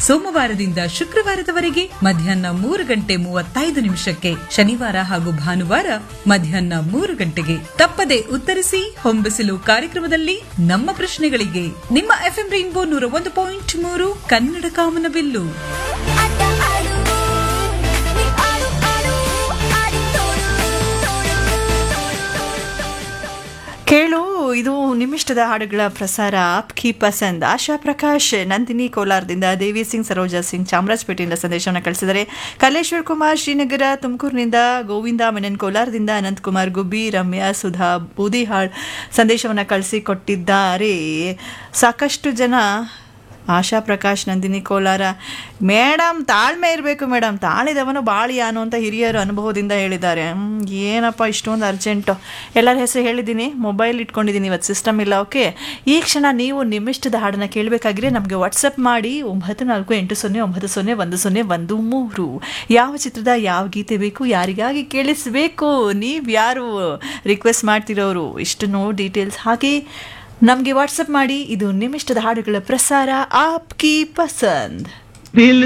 ಸೋಮವಾರದಿಂದ ಶುಕ್ರವಾರದವರೆಗೆ ಮಧ್ಯಾಹ್ನ ಮೂರು ಗಂಟೆ ಮೂವತ್ತೈದು ನಿಮಿಷಕ್ಕೆ ಶನಿವಾರ ಹಾಗೂ ಭಾನುವಾರ ಮಧ್ಯಾಹ್ನ ಮೂರು ಗಂಟೆಗೆ ತಪ್ಪದೆ ಉತ್ತರಿಸಿ ಹೊಂಬಿಸಿಲು ಕಾರ್ಯಕ್ರಮದಲ್ಲಿ ನಮ್ಮ ಪ್ರಶ್ನೆಗಳಿಗೆ ನಿಮ್ಮ ಎಫ್ಎಂ ರೈನ್ಬೋ ನೂರ ಒಂದು ಪಾಯಿಂಟ್ ಮೂರು ಕನ್ನಡ ಕಾಮನಬಿಲ್ಲು ಆಟ ಆಡು ನೀ ಆಡು ಆಡು ಆಡಿ ತೋರು ಕೇಳು ಇದು ನಿಮಿಷ್ಟದ ಹಾಡುಗಳ ಪ್ರಸಾರ ಅಪ್ಕಿ ಪಸಂದ್ ಆಶಾ ಪ್ರಕಾಶ್ ನಂದಿನಿ ಕೋಲಾರದಿಂದ ದೇವಿ ಸಿಂಗ್ ಸರೋಜಾ ಸಿಂಗ್ ಚಾಮರಾಜಪೇಟೆಯಿಂದ ಸಂದೇಶವನ್ನು ಕಳಿಸಿದರೆ ಕಲೇಶ್ವರ್ ಕುಮಾರ್ ಶ್ರೀನಗರ ತುಮಕೂರಿನಿಂದ ಗೋವಿಂದ ಮೆನನ್ ಕೋಲಾರದಿಂದ ಅನಂತ್ ಕುಮಾರ್ ಗುಬ್ಬಿ ರಮ್ಯಾ ಸುಧಾ ಬೂದಿಹಾಳ್ ಸಂದೇಶವನ್ನು ಕಳಿಸಿಕೊಟ್ಟಿದ್ದಾರೆ ಸಾಕಷ್ಟು ಜನ ಆಶಾ ಪ್ರಕಾಶ್ ನಂದಿನಿ ಕೋಲಾರ ಮೇಡಮ್ ತಾಳ್ಮೆ ಇರಬೇಕು ಮೇಡಮ್ ತಾಳಿದವನು ಬಾಳಿಯಾನು ಅಂತ ಹಿರಿಯರು ಅನುಭವದಿಂದ ಹೇಳಿದ್ದಾರೆ ಹ್ಮ್, ಏನಪ್ಪ ಇಷ್ಟೊಂದು ಅರ್ಜೆಂಟು ಎಲ್ಲರ ಹೆಸರು ಹೇಳಿದ್ದೀನಿ ಮೊಬೈಲ್ ಇಟ್ಕೊಂಡಿದ್ದೀನಿ ಇವತ್ತು ಸಿಸ್ಟಮ್ ಇಲ್ಲ ಓಕೆ ಈ ಕ್ಷಣ ನೀವು ನಿಮ್ಮಿಷ್ಟದ ಹಾಡನ್ನು ಕೇಳಬೇಕಾಗಿದ್ರೆ ನಮಗೆ ವಾಟ್ಸಪ್ ಮಾಡಿ ಒಂಬತ್ತು ನಾಲ್ಕು ಎಂಟು ಸೊನ್ನೆ ಒಂಬತ್ತು ಸೊನ್ನೆ ಒಂದು ಸೊನ್ನೆ ಒಂದು ಮೂರು ಯಾವ ಚಿತ್ರದ ಯಾವ ಗೀತೆ ಬೇಕು ಯಾರಿಗಾಗಿ ಕೇಳಿಸ್ಬೇಕು ನೀವು ಯಾರು ರಿಕ್ವೆಸ್ಟ್ ಮಾಡ್ತಿರೋರು ಇಷ್ಟು ನೋ ಡೀಟೇಲ್ಸ್ ಹಾಕಿ ನಮಗೆ ವಾಟ್ಸಪ್ ಮಾಡಿ ಇದು ನಿಮ್ಮಿಷ್ಟದ ಹಾಡುಗಳ ಪ್ರಸಾರ ಆಪ್ಕಿ ಪಸಂದ್ ದಿಲ್